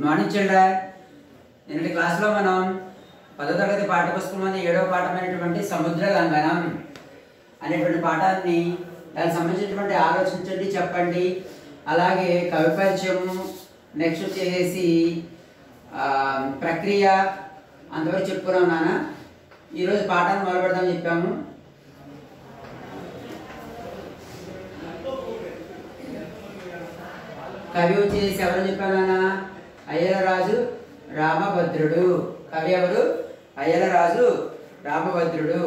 good morning children నిన్నటి క్లాస్లో మనం పదో తరగతి పాఠ్యపుస్తకంలోని ఏడవ పాఠమైనటువంటి సముద్ర లంఘనం అనేటువంటి పాఠాన్ని దానికి సంబంధించినటువంటి ఆలోచించండి చెప్పండి అలాగే కవి పరిచయము నెక్స్ట్ వచ్చేసి ఆ, ప్రక్రియ అంతవరకు చెప్పుకున్నాం నాన్న ఈరోజు పాఠాన్ని మొదలు పెడదామని చెప్పాము కవి వచ్చేసి ఎవరు చెప్పానా అయ్యలరాజు రామభద్రుడు కవి ఎవరు అయ్యలరాజు రామభద్రుడు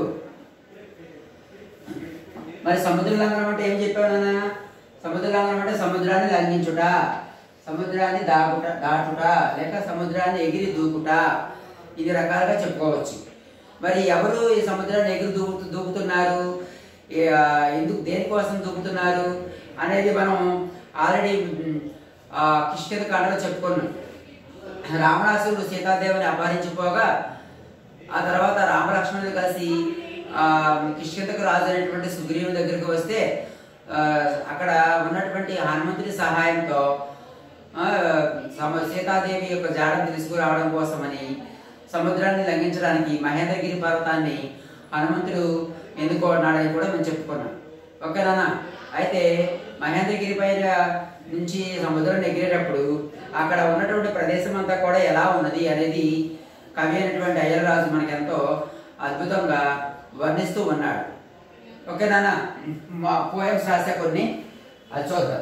మరి సముద్ర లంఘనం అంటే ఏం చెప్పానా సముద్ర లంఘనం అంటే సముద్రాన్ని లంఘించుట సముద్రాన్ని దాకుట దాటుట లేక సముద్రాన్ని ఎగిరి దూకుట ఇది రకాలుగా చెప్పుకోవచ్చు మరి ఎవరు ఈ సముద్రాన్ని ఎగిరి దూకు దూకుతున్నారు ఏ- ఆ, ఎందుకు దేనికోసం దూకుతున్నారు అనేది మనం ఆల్రెడీ కిష్కిత కాండలో చెప్పుకున్నాం రావణాసురుడు సీతాదేవిని అపహరించిపోగా ఆ తర్వాత రామలక్ష్మణులు కలిసి ఆ కిష్కితకు రాజు అనేటువంటి సుగ్రీవుని దగ్గరికి వస్తే ఆ, అక్కడ ఉన్నటువంటి హనుమంతుడి సహాయంతో ఆ, సమ- సీతాదేవి యొక్క జాడను తీసుకురావడం కోసమని సముద్రాన్ని లంఘించడానికి మహేంద్రగిరి పర్వతాన్ని హనుమంతుడు ఎన్నుకున్నాడని కూడా మనం చెప్పుకున్నాం ఓకేనా అయితే మహేంద్రగిరి పైన నుంచి సముద్రం ఎగిరేటప్పుడు అక్కడ ఉన్నటువంటి ప్రదేశం అంతా కూడా ఎలా ఉన్నది అనేది కవి అయినటువంటి అయ్యలరాజు మనకి ఎంతో అద్భుతంగా వర్ణిస్తూ ఉన్నాడు ఓకే నాన్న మా పోయమ్స్ రాసే కొన్ని అది చూద్దాం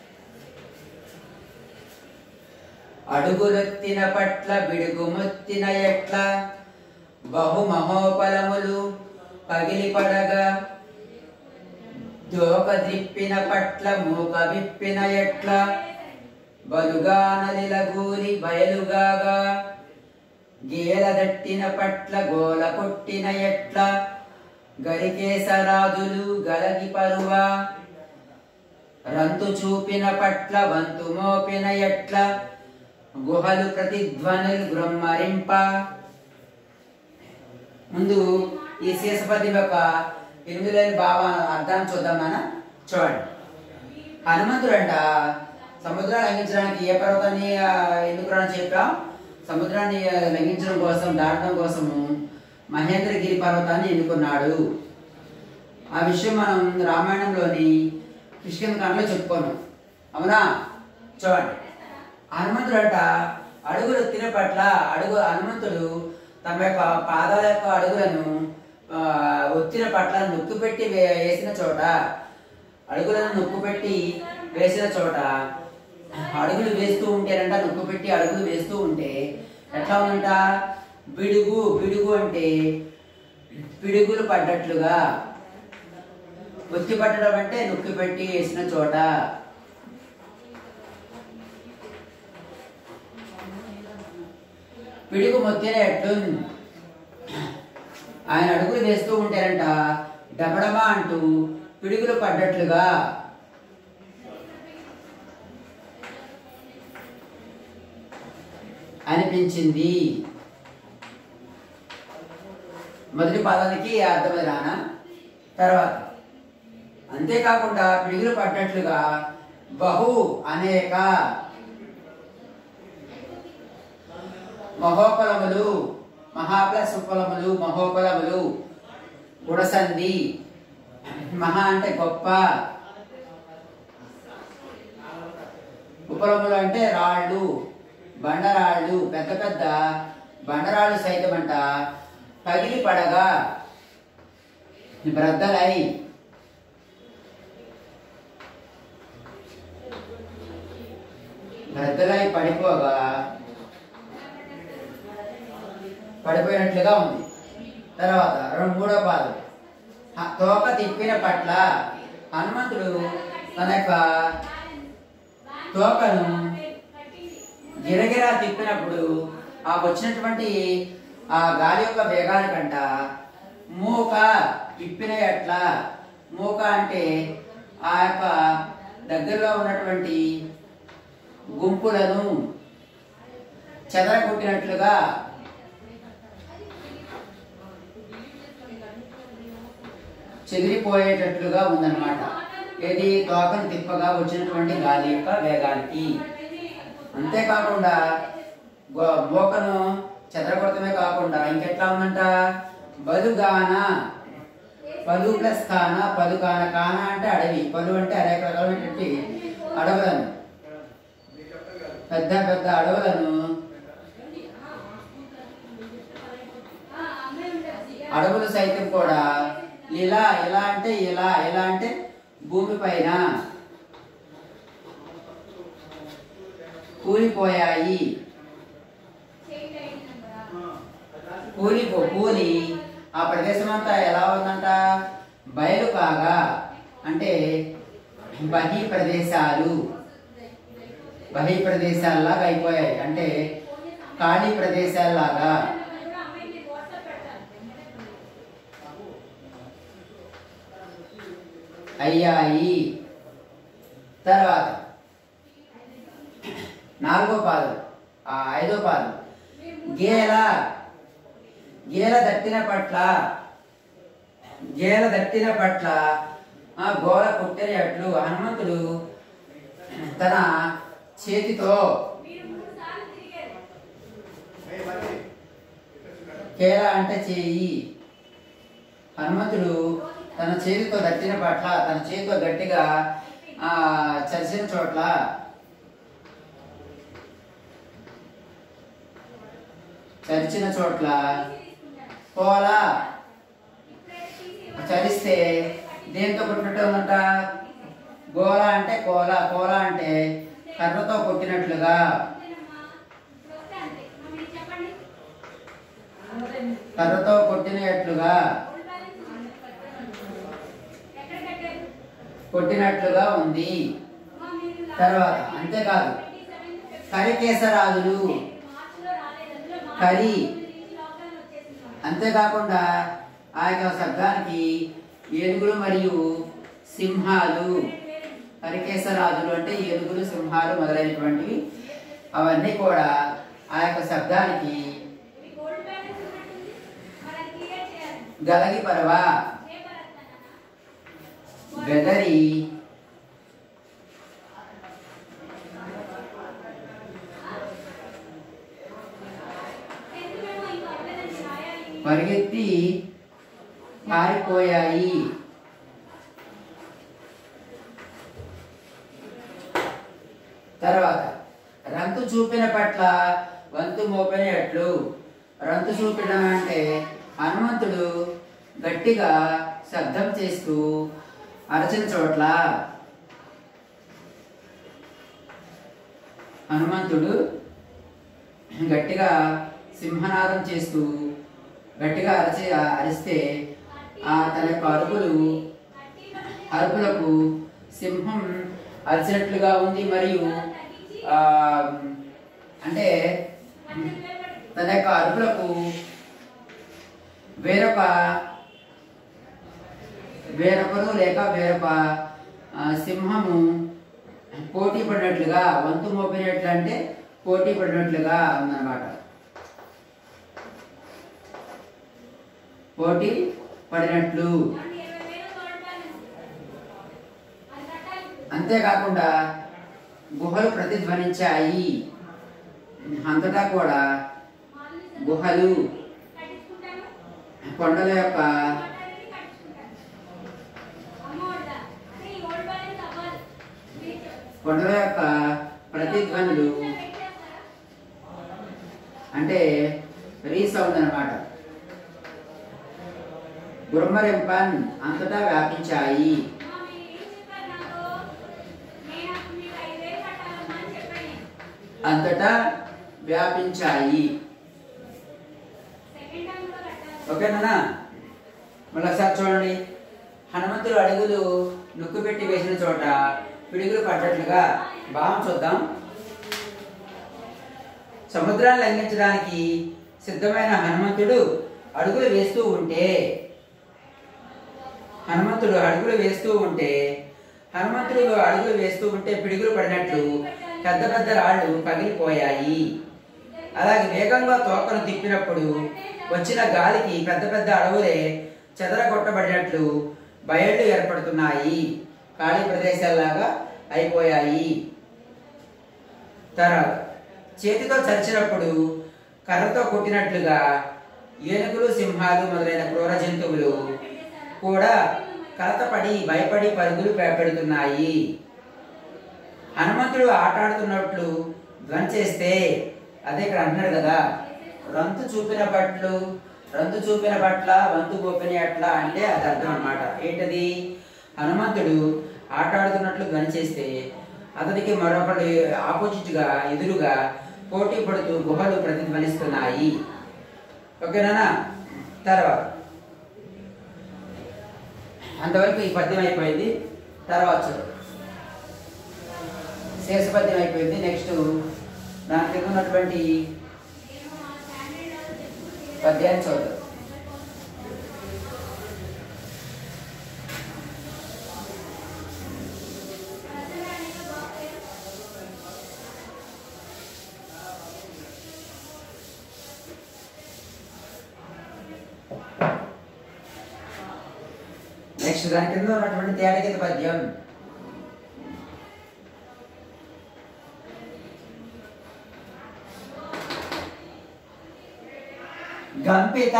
అడుగులెత్తిన పట్ల బిడుగుముత్తిన ఎట్ల బహు మహోపలములు పగిలి పడగా దోక దిప్పిన పట్ల మూక విప్పిన ఎట్ల బలుగా నదిల గూరి బయలుగాగా గేల దట్టిన పట్ల గోల కొట్టిన ఎట్ల గరికేశరాజులు గలగి పరువా రంతు చూపిన పట్ల వంతు మోపిన ఎట్ల గుహలు ప్రతిధ్వనులు గృమ్మరింప ముందు ఈ శేషపద్యం యొక్క ఎనిమిది లేని భావ అర్థాన్ని చూద్దాం నాన్న చూడండి హనుమంతుడంట సముద్రాన్ని లంఘించడానికి ఏ పర్వతాన్ని ఆ, ఎందుకు రాని చెప్పాం సముద్రాన్ని ఆ, లంఘించడం కోసం దాటడం కోసము మహేంద్రగిరి పర్వతాన్ని ఎన్నుకున్నాడు ఆ విషయం మనం రామాయణంలోని కిష్కిందకాండలో చెప్పుకున్నాం అవునా చూడండి హనుమంతుడు అంట అడుగులు ఎత్తిన పట్ల అడుగు హనుమంతుడు తమ యొక్క పాదాల యొక్క అడుగులను ఆ, ఒత్తిన పట్ల నొక్కు పెట్టి వే- వేసిన చోట అడుగులను నొక్కు పెట్టి వేసిన చోట అడుగులు వేస్తూ ఉంటేనంట నొక్కు పెట్టి అడుగులు వేస్తూ ఉంటే ఎట్లా ఉందంట బిడుగు బిడుగు అంటే పిడుగులు పడ్డట్లుగా ఒత్తి పట్టడం అంటే నొక్కి పెట్టి వేసిన చోట పిడుగు మొత్తిన ఎట్లుంది ఆయన అడుగులు వేస్తూ ఉంటారంట డబడమా అంటూ పిడుగులు పడ్డట్లుగా అనిపించింది మొదటి పదానికి అర్థమై రానా తర్వాత అంతేకాకుండా పిడుగులు పడ్డట్లుగా బహు అనేక మహోపలములు మహాప్లస్ ఉపలములు మహోపలములు గుణసంధి మహా అంటే గొప్ప ఉపలములు అంటే రాళ్ళు బండరాళ్ళు పెద్ద పెద్ద బండరాళ్ళు సైతం అంట పగిలి పడగా బ్రద్దలై బ్రద్దలై పడిపోగా పడిపోయినట్లుగా ఉంది తర్వాత రెండు మూడో పాదం హ- తోక తిప్పిన పట్ల హనుమంతుడు తన యొక్క తోకను గిరగిరా తిప్పినప్పుడు ఆ వచ్చినటువంటి ఆ గాలి యొక్క వేగానికంట మూక తిప్పిన ఎట్ల మూక అంటే ఆ యొక్క దగ్గరలో ఉన్నటువంటి గుంపులను చెదరగొట్టినట్లుగా చెదిరిపోయేటట్లుగా ఉందన్నమాట ఏది తోకను తిప్పగా వచ్చినటువంటి గాలి యొక్క వేగానికి అంతేకాకుండా గో- మోకను చెదరగొడతమే కాకుండా ఇంకెట్లా ఉందంట బలుగాన పలు ప్లస్ కాన పలు కాన కాన అంటే అడవి పలు అంటే అనేక రకమైనటువంటి అడవులను పెద్ద పెద్ద అడవులను అడవులు సైతం కూడా ఇలా ఇలా అంటే ఇలా ఇలా అంటే భూమి పైన కూలిపోయాయి కూలిపో కూలి ఆ ప్రదేశం అంతా ఎలా ఉందంట బయలు కాగా అంటే బహి ప్రదేశాలు బహి ప్రదేశాల్లాగా అయిపోయాయి అంటే ఖాళీ ప్రదేశాల్లాగా అయ్యాయి తర్వాత నాలుగో పాదం ఆ ఐదో పాదం గేల గేల దట్టిన పట్ల గేల దట్టిన పట్ల ఆ గోల కొట్టినట్లు హనుమంతుడు తన చేతితో కేల అంటే చేయి హనుమంతుడు తన చేతితో దట్టిన పట్ల తన చేతితో గట్టిగా ఆ చరిచిన చోట్ల చరిచిన చోట్ల కోల చరిస్తే దేంతో కొట్టినట్టు ఉందంట గోల అంటే కోల కోల అంటే కర్రతో కొట్టినట్లుగా కర్రతో కొట్టినట్లుగా కొట్టినట్లుగా ఉంది తర్వాత అంతేకాదు కరికేసరాజులు కరి అంతేకాకుండా ఆ యొక్క శబ్దానికి ఏనుగులు మరియు సింహాలు హరికేశరాజులు అంటే ఏనుగులు సింహాలు మొదలైనటువంటివి అవన్నీ కూడా ఆ యొక్క శబ్దానికి గలగి పరవ బెదరి పరిగెత్తి పారిపోయాయి తర్వాత రంతు చూపిన పట్ల వంతు మోపినట్లు రంతు చూపడం అంటే హనుమంతుడు గట్టిగా శబ్దం చేస్తూ అరచిన చోట్ల హనుమంతుడు గట్టిగా సింహనాదం చేస్తూ గట్టిగా అరిచి అరిస్తే ఆ తన యొక్క అరుపులు అరుపులకు సింహం అరిచినట్లుగా ఉంది మరియు ఆ, అంటే తన యొక్క అరుపులకు వేరొక వేరొకరు లేక వేరొక ఆ, సింహము పోటీ పడినట్లుగా వంతు మోపినట్లు అంటే పోటీ పడినట్లుగా ఉందన్నమాట పోటీ పడినట్లు అంతేకాకుండా గుహలు ప్రతిధ్వనించాయి అంతటా కూడా గుహలు కొండల యొక్క కొండల యొక్క ప్రతిధ్వనులు అంటే రీసౌండ్ అన్నమాట గుర్మరింపన్ అంతటా వ్యాపించాయి అంతటా వ్యాపించాయి ఓకేనా మళ్ళీ ఒకసారి చూడండి హనుమంతుడు అడుగులు నొక్కు పెట్టి వేసిన చోట పిడుగులు పడ్డట్లుగా భావం చూద్దాం సముద్రాన్ని లంఘించడానికి సిద్ధమైన హనుమంతుడు అడుగులు వేస్తూ ఉంటే హనుమంతుడు అడుగులు వేస్తూ ఉంటే హనుమంతుడు అడుగులు వేస్తూ ఉంటే పిడుగులు పడినట్లు పెద్ద పెద్ద రాళ్ళు పగిలిపోయాయి అలాగే వేగంగా తోకను తిప్పినప్పుడు వచ్చిన గాలికి పెద్ద పెద్ద అడవులే చెదరగొట్టబడినట్లు బయళ్ళు ఏర్పడుతున్నాయి ఖాళీ ప్రదేశాల్లాగా అయిపోయాయి తర్వాత చేతితో చరిచినప్పుడు కర్రతో కొట్టినట్లుగా ఏనుగులు సింహాలు మొదలైన క్రూర జంతువులు కూడా కలతపడి భయపడి పరుగులు పె- పెడుతున్నాయి హనుమంతుడు ఆటాడుతున్నట్లు ధ్వని చేస్తే అదే ఇక్కడ అంటున్నాడు కదా రంతు చూపిన బట్లు రంతు చూపిన పట్ల వంతు గోపిని అట్లా అంటే అది అర్థం అన్నమాట ఏంటది హనుమంతుడు ఆటాడుతున్నట్లు ధ్వని చేస్తే అతనికి మరొకటి ఆపోజిట్ గా ఎదురుగా పోటీ పడుతూ గుహలు ప్రతిధ్వనిస్తున్నాయి ఓకేనా తర్వాత అంతవరకు ఈ పద్యం అయిపోయింది తర్వాత చూడు శేష పద్యం అయిపోయింది నెక్స్ట్ దాని కింద ఉన్నటువంటి పద్యాన్ని చదువు నెక్స్ట్ దాని కింద ఉన్నటువంటి తేడగీత పద్యం గంపిత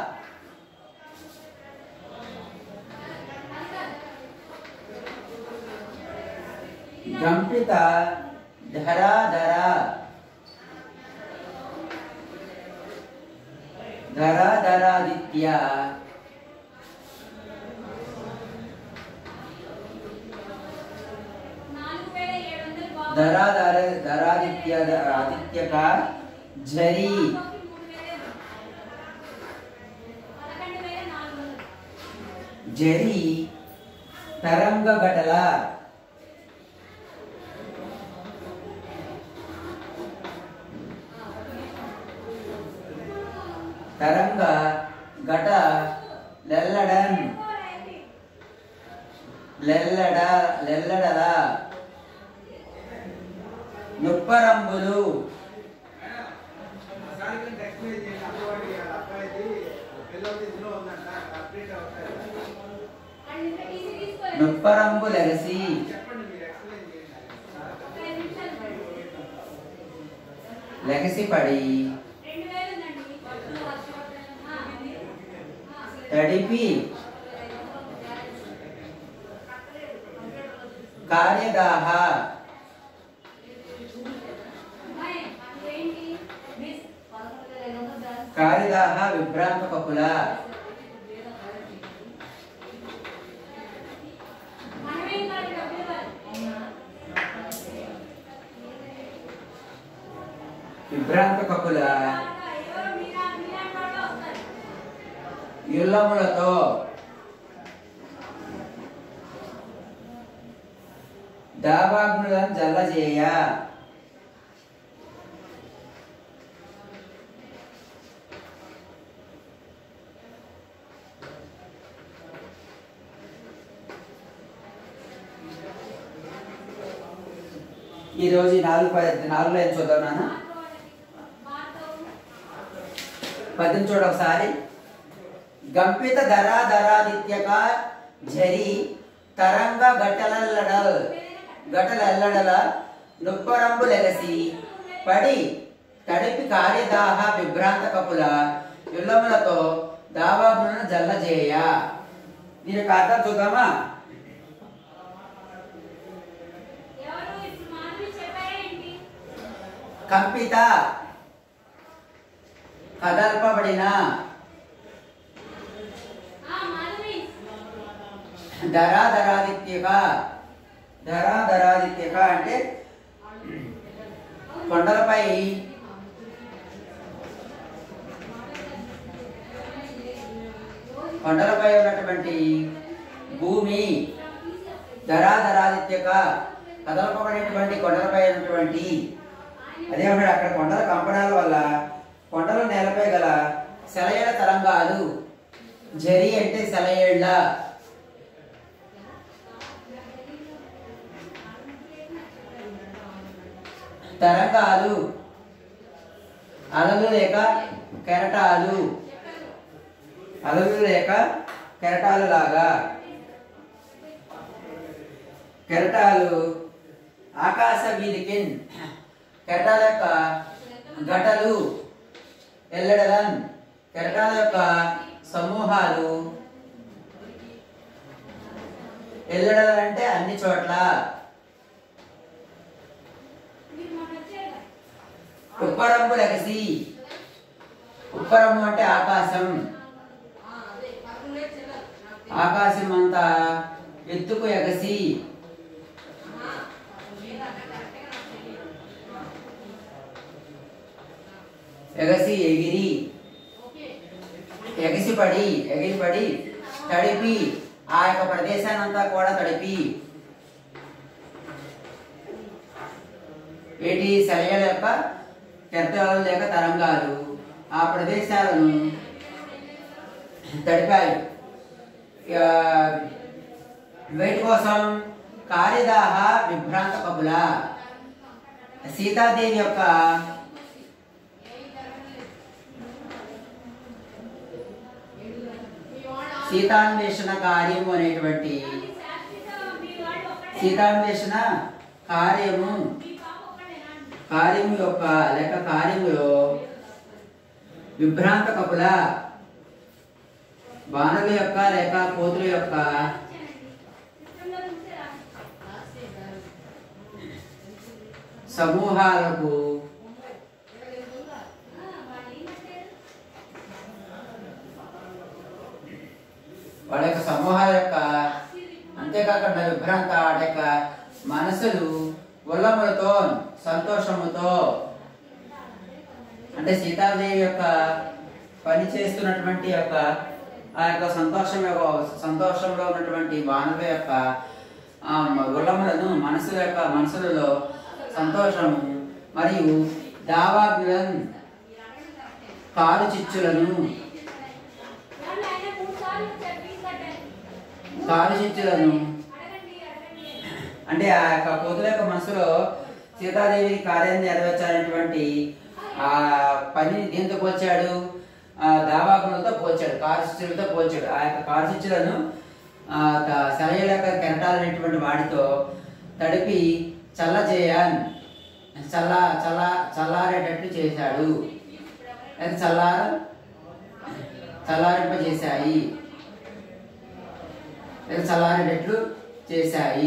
గంపిత ధరాధర ధరాధరాదిత్య ధరాధర ధరాదిత్య ఆదిత్యక జరి జరి తరంగ గటల తరంగ గట లెల్లడన్ లెల్లడ లెల్లడల నుప్పరంబులు నుప్పరంబులెగసి లెగసి పడి తడిపి కార్యదాహ కారిదాహ విభ్రాంత కపుల విభ్రాంత కపుల యుల్లములతో దావాగ్నులను జల్లజేయ ఈ రోజు ఈ నాలుగు పద- నాలుగు లైన్ చూద్దాం నాన్న పద్యం చూడ ఒకసారి గంపిత ధరా ధరాదిత్యక జరి తరంగ గట్టలల్లడల్ గటలల్లడల నుప్పరంబు లెగసి పడి తడిపి కార్యదాహ విభ్రాంత కపుల యుల్లములతో దావాగులను జల్లజేయ దీని యొక్క అర్థం చూద్దామా కంపిత కదల్పబడిన ధరాధరాదిత్యక ధరాధరాదిత్యక అంటే కొండలపై కొండలపై ఉన్నటువంటి భూమి ధరాధరాదిత్యక కదలపబడినటువంటి కొండలపై ఉన్నటువంటి అదే ఉన్నాడు అక్కడ కొండల కంపనాల వల్ల కొండల నేలపై గల సెలయేళ్ల తరంగాలు జరి అంటే సెలయేళ్ల తరంగాలు అలలు లేక కెరటాలు అలలు లేక కెరటాలు లాగా కెరటాలు ఆకాశ వీధికి కెరటాల యొక్క ఘటలు ఎల్లడలన్ కెరటాల యొక్క సమూహాలు ఎల్లడలన్ అంటే అన్ని చోట్ల ఉప్పరంపు లెగసి ఉప్పరము అంటే ఆకాశం ఆకాశం అంతా ఎత్తుకు ఎగసి ఎగసి ఎగిరి ఎగసిపడి ఎగిరిపడి తడిపి ఆ యొక్క ప్రదేశాన్ని అంతా కూడా తడిపి ఏటి శలయల యొక్క కెరటాలు లేక తరంగాలు ఆ ప్రదేశాలను తడిపాయి ఇక వేటి కోసం కాళిదాహ విభ్రాంత కబుల సీతాదేవి యొక్క సీతాన్వేషణ కార్యము అనేటువంటి సీతాన్వేషణ కార్యము కార్యము యొక్క లేక కార్యములో విభ్రాంత కపుల బాణుల యొక్క లేక కోతుల యొక్క సమూహాలకు వాళ్ళ యొక్క సమూహాల యొక్క అంతేకాకుండా విభ్రాంత వాటి యొక్క మనసులు ఉల్లములతో సంతోషముతో అంటే సీతాదేవి యొక్క పని చేస్తున్నటువంటి యొక్క ఆ యొక్క సంతోషం యొక్క సంతోషంలో ఉన్నటువంటి వానల యొక్క ఆ ఉల్లములను మనసుల యొక్క మనసులలో సంతోషము మరియు దావాగ్నులను కారు చిచ్చులను కారు చిచ్చులను అంటే ఆ యొక్క కోతుల యొక్క మనసులో సీతాదేవి కార్యాన్ని నెరవేర్చాలనేటువంటి ఆ పనిని దీంతో పోల్చాడు ఆ దావాకులతో పోల్చాడు కారు చిచ్చులతో పోల్చాడు ఆ యొక్క కారు చిచ్చులను ఆ త- శలయల యొక్క కెరటాలనేటువంటి వాడితో తడిపి చల్ల చేయాలి చల్ల చల్ల చల్లారేటట్టు చేశాడు అది చల్లార చల్లారింపజేశాయి లేదా చల్లారేటట్లు చేశాయి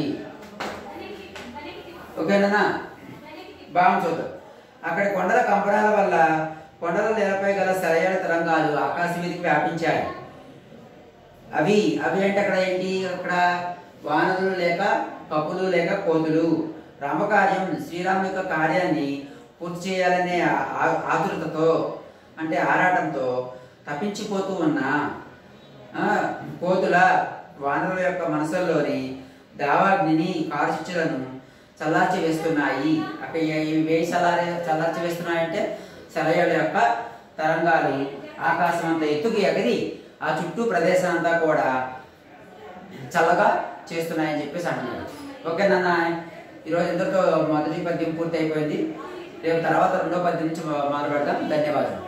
ఓకేనా బాగా చూద్దాం అక్కడ కొండల కంపనాల వల్ల కొండల నేలపై గల సరయాల తరంగాలు ఆకాశం మీదకి వ్యాపించాయి అవి అవి అంటే అక్కడ ఏంటి అక్కడ వానరులు లేక కప్పులు లేక కోతులు రామకార్యం శ్రీరాము యొక్క కార్యాన్ని పూర్తి చేయాలనే ఆ- ఆ- ఆతురతతో అంటే ఆరాటంతో తప్పించిపోతూ ఉన్న ఆ, కోతుల వానరుల యొక్క మనసుల్లోని దావాగ్నిని కారుచిచ్చులను చల్లార్చి వేస్తున్నాయి అక్కడ ఇవి వేయి చల్లారి చల్లార్చి వేస్తున్నాయంటే సెలయల యొక్క తరంగాలు ఆకాశం అంతా ఎత్తుకు ఎగిరి ఆ చుట్టూ ప్రదేశం అంతా కూడా చల్లగా చేస్తున్నాయని చెప్పేసి అంటున్నాడు ఓకే నాన్న ఈరోజు ఇంతతో మొదటి పద్యం పూర్తి అయిపోయింది రేపు తర్వాత రెండో పద్యం నుంచి మొదలు పెడతాం ధన్యవాదాలు